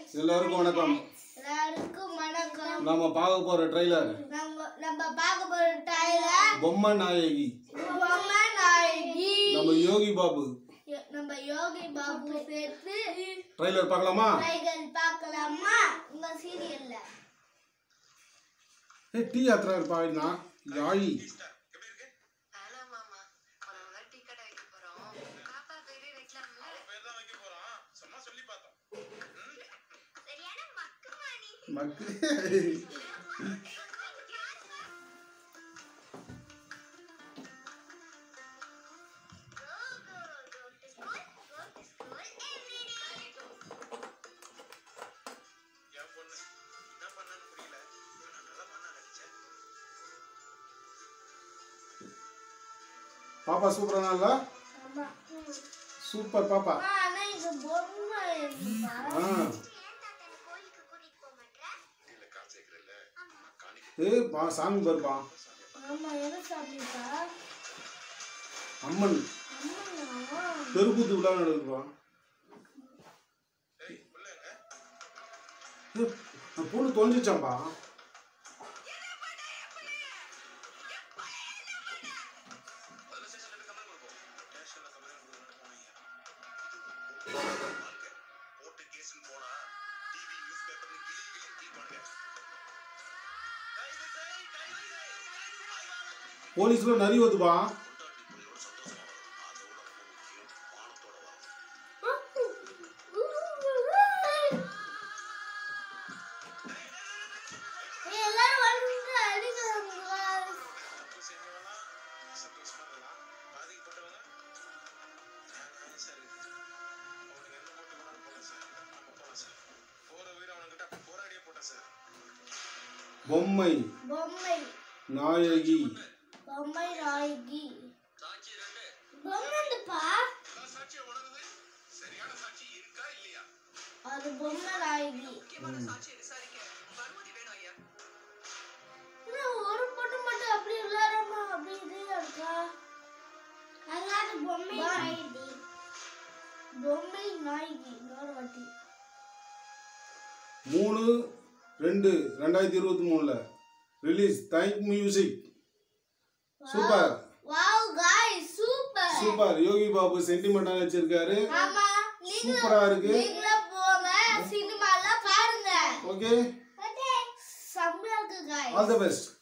எல்லாருக்கும் வணக்கம் எல்லாருக்கும் வணக்கம் நாம பார்க்க போற ட்ரைலர் நம்ம நம்ம பார்க்க போற டைலர் பொம்மை நாயகி பொம்மை நாயகி நம்ம யோகி பாபு யோ- நம்ம யோகி பாபு சேர்த்து ட்ரைலர் பார்க்கலாமா டைகர் பார்க்கலாமா உங்க சீரியல்ல ஏ டீ யாத்திரா இருப்பாய்னா யாழி ஹலோ மாமா ஒரு நாள் டீ கடை வைக்க போறோம் பாப்பா பேரே வைக்கலாம்ல சரியான மக்குமா நீ மக்கு Go, go, go to school, go to school every day. என் பொண்ணு என்ன பண்ணன்னு புரியல ஆனா நல்லா பண்ண நினைச்சேன் பாப்பா சூப்பரானா இல்ல ஆமா சூப்பர் பாப்பா அம்மா, ஆனா இது பொம்மை இருக்குப்பா. ஆ ஏன் தாத்தா கோயிலுக்கு கூட்டிட்டு போக மாட்டேற இல்ல காசு சேர்க்கிறல்ல காணிக்க ஏ பா சாமி பாருப்பா ஆமா எது சாப்பிட்டா அம்மன் அம்மா தெருக்கூத்து விழா நடக்குதுப்பா ஏய் பிள்ளைங்க ஏ, அந்த பொண்ணு தொலைஞ்சிச்சாம்பா பதில் ஸ்டேஷன்ல போய் கம்ப்ளைண்ட் கொடுப்போம் ஸ்டேஷன்ல கம்ப்ளைண்ட் கொடுக்கணும்னு போனீங்க இது உங்க வாழ்க்கை கோர்ட்டு கேஸ்னு போனா டிவி நியூஸ் பேப்பர்னு கிளி கிளி கிளிப்பாங்க கைது செய் கைது செய் கைது செய் போலீஸ்ல நிறைய வருதுப்பா கொண்டாட்டி பிள்ளையோட சந்தோஷமா வரணும் அதோட ரொம்ப முக்கியம் மானத்தோட வரணும் ஏய், எல்லாரும் வந்து அடிக்கிறாங்க தப்பு செஞ்சவனா சந்தோஷமா இருக்கலாம் பாதிக்கப்பட்டவங்க நியாயம் சார் இது அவனுக்கு என்ன போட்டு வேணாலும் போகலாம் சார் நம்ம போகலாம் சார் போற உயிர் அவனுக்கிட்ட போராடியே போட்டேன் சார் பொம்மை பொம்மை நாயகி பொம்மை நாயகி சாட்சி ரெண்டு பொம்மைப்பா எல்லா சாட்சியும் உணருது சரியான சாட்சி இருக்கா இல்லையா அது பொம்மை நாயகி முக்கியமான சாட்சியை விசாரிக்க அனுமதி வேணும் ஐயா என்ன ஒரு பொண்ணு மட்டும் அப்படி விளையாடாம அப்படி இதே இருக்கா அதாவது பொம்மை நாயகி பொம்மை நாயகி இன்னொரு வாட்டி மூணு ரெண்டு ரெண்டாயிரத்தி இருபத்தி மூணுல release thank music super wow guys super super Yogi Babu சென்டிமெண்டா வச்சிருக்காரு ஆமா நீங்க சூப்பரா இருக்கு நீங்களும் போங்க சினிமால பாருங்க ஓகே செம்மையா இருக்கு காய்ஸ் ஆல் தி பெஸ்ட்